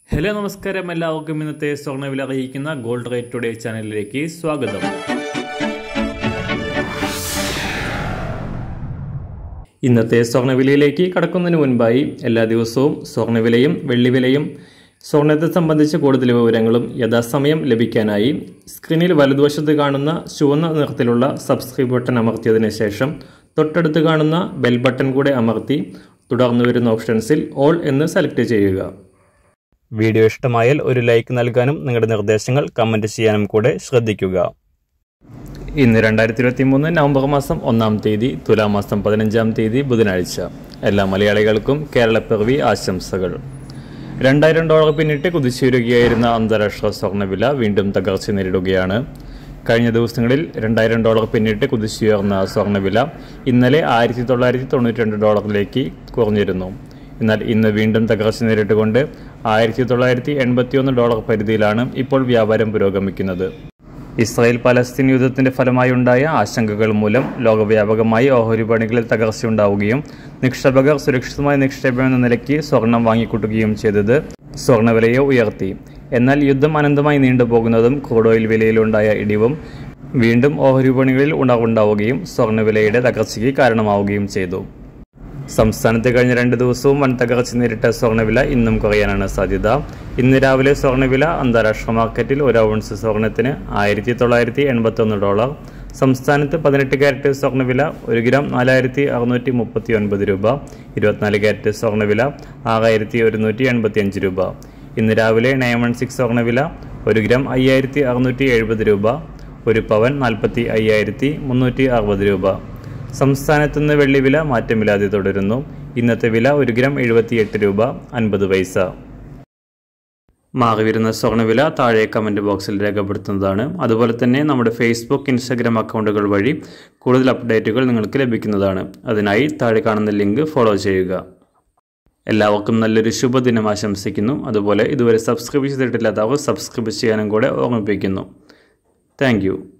hello നമസ്കാരം എല്ലാവർക്കും ഇന്നത്തെ സ്വർണ്ണവില അറിയിക്കുന്ന ഗോൾഡ് റേറ്റ് ടുഡേ ചാനലിലേക്ക് സ്വാഗതം ഇന്നത്തെ സ്വർണ്ണവിലയിലേക്ക് കടക്കുന്നതിന് മുൻപായി എല്ലാ ദിവസവും സ്വർണ്ണവിലയും വെള്ളിവിലയും സ്വർണ്ണത്തെ സംബന്ധിച്ച് കൂടുതൽ വിവരങ്ങളും യഥാസമയം ലഭിക്കാനായി സ്ക്രീനിൽ വലതുവശത്ത് കാണുന്ന ചുവന്ന നിറത്തിലുള്ള സബ്സ്ക്രൈബ് ബട്ടൺ അമർത്തിയതിന് ശേഷം തൊട്ടടുത്ത് കാണുന്ന ബെൽ ബട്ടൺ കൂടെ അമർത്തി തുടർന്ന് വരുന്ന ഓപ്ഷൻസിൽ ഓൾ എന്ന് സെലക്ട് ചെയ്യുക വീഡിയോ ഇഷ്ടമായാൽ ഒരു ലൈക്ക് നൽകാനും നിങ്ങളുടെ നിർദ്ദേശങ്ങൾ കമൻറ്റ് ചെയ്യാനും കൂടെ ശ്രദ്ധിക്കുക ഇന്ന് രണ്ടായിരത്തി ഇരുപത്തി മൂന്ന് നവംബർ മാസം ഒന്നാം തീയതി തുലാമാസം പതിനഞ്ചാം തീയതി ബുധനാഴ്ച എല്ലാ മലയാളികൾക്കും കേരളപ്പിറവി ആശംസകൾ രണ്ടായിരം ഡോളർ പിന്നിട്ട് കുതിച്ചുയരുകയായിരുന്ന അന്താരാഷ്ട്ര സ്വർണ്ണവില വീണ്ടും തകർച്ച നേരിടുകയാണ് കഴിഞ്ഞ ദിവസങ്ങളിൽ രണ്ടായിരം ഡോളർ പിന്നിട്ട് കുതിച്ചുയർന്ന സ്വർണ്ണവില ഇന്നലെ ആയിരത്തി തൊള്ളായിരത്തി തൊണ്ണൂറ്റി രണ്ട് ഡോളറിലേക്ക് കുറഞ്ഞിരുന്നു എന്നാൽ ഇന്ന് വീണ്ടും തകർച്ച നേരിട്ടുകൊണ്ട് ആയിരത്തി തൊള്ളായിരത്തി എൺപത്തിയൊന്ന് ഡോളർ പരിധിയിലാണ് ഇപ്പോൾ വ്യാപാരം പുരോഗമിക്കുന്നത് ഇസ്രായേൽ പലസ്തീൻ യുദ്ധത്തിന്റെ ഫലമായുണ്ടായ ആശങ്കകൾ മൂലം ലോകവ്യാപകമായി ഓഹരി പണികളിൽ തകർച്ചയുണ്ടാവുകയും നിക്ഷേപകർ സുരക്ഷിതമായ നിക്ഷേപം എന്ന നിലയ്ക്ക് സ്വർണം വാങ്ങിക്കൂട്ടുകയും ചെയ്തത് സ്വർണ്ണവിലയെ ഉയർത്തി എന്നാൽ യുദ്ധം അനന്തമായി നീണ്ടുപോകുന്നതും ക്രൂഡ് ഓയിൽ വിലയിലുണ്ടായ ഇടിവും വീണ്ടും ഓഹരി വിപണികളിൽ ഉണർവുണ്ടാവുകയും സ്വർണ്ണവിലയുടെ തകർച്ചയ്ക്ക് കാരണമാവുകയും ചെയ്തു സംസ്ഥാനത്ത് കഴിഞ്ഞ രണ്ട് ദിവസവും വൻ തകർച്ച നേരിട്ട സ്വർണ്ണവില ഇന്നും കുറയാനാണ് സാധ്യത ഇന്ന് രാവിലെ സ്വർണ്ണവില അന്താരാഷ്ട്ര മാർക്കറ്റിൽ ഒരു ഔൺസ് സ്വർണത്തിന് ആയിരത്തി തൊള്ളായിരത്തി എൺപത്തൊന്ന് ഡോളർ സംസ്ഥാനത്ത് പതിനെട്ട് ക്യാരറ്റ് സ്വർണ്ണവില ഒരു ഗ്രാം നാലായിരത്തി അറുന്നൂറ്റി മുപ്പത്തി ഒൻപത് രൂപ ഇരുപത്തിനാല് ക്യാരറ്റ് സ്വർണ്ണവില ആറായിരത്തി ഒരുന്നൂറ്റി എൺപത്തി അഞ്ച് രൂപ ഇന്ന് രാവിലെ നയൻ വൺ സിക്സ് സ്വർണ്ണവില ഒരു ഗ്രാം അയ്യായിരത്തി അറുന്നൂറ്റി എഴുപത് രൂപ ഒരു പവൻ നാൽപ്പത്തി അയ്യായിരത്തി മുന്നൂറ്റി അറുപത് രൂപ സംസ്ഥാനത്തുനിന്ന് വെള്ളിവില മാറ്റമില്ലാതെ തുടരുന്നു ഇന്നത്തെ വില ഒരു ഗ്രാം എഴുപത്തിയെട്ട് രൂപ അൻപത് പൈസ മാറി വരുന്ന സ്വർണ്ണവില താഴെ കമൻറ്റ് ബോക്സിൽ രേഖപ്പെടുത്തുന്നതാണ് അതുപോലെ തന്നെ നമ്മുടെ ഫേസ്ബുക്ക് ഇൻസ്റ്റാഗ്രാം അക്കൗണ്ടുകൾ വഴി കൂടുതൽ അപ്ഡേറ്റുകൾ നിങ്ങൾക്ക് ലഭിക്കുന്നതാണ് അതിനായി താഴെ കാണുന്ന ലിങ്ക് ഫോളോ ചെയ്യുക എല്ലാവർക്കും നല്ലൊരു ശുഭദിനം ആശംസിക്കുന്നു അതുപോലെ ഇതുവരെ സബ്സ്ക്രൈബ് ചെയ്തിട്ടില്ലാത്തവർ സബ്സ്ക്രൈബ് ചെയ്യാനും കൂടെ ഓർമ്മിപ്പിക്കുന്നു താങ്ക്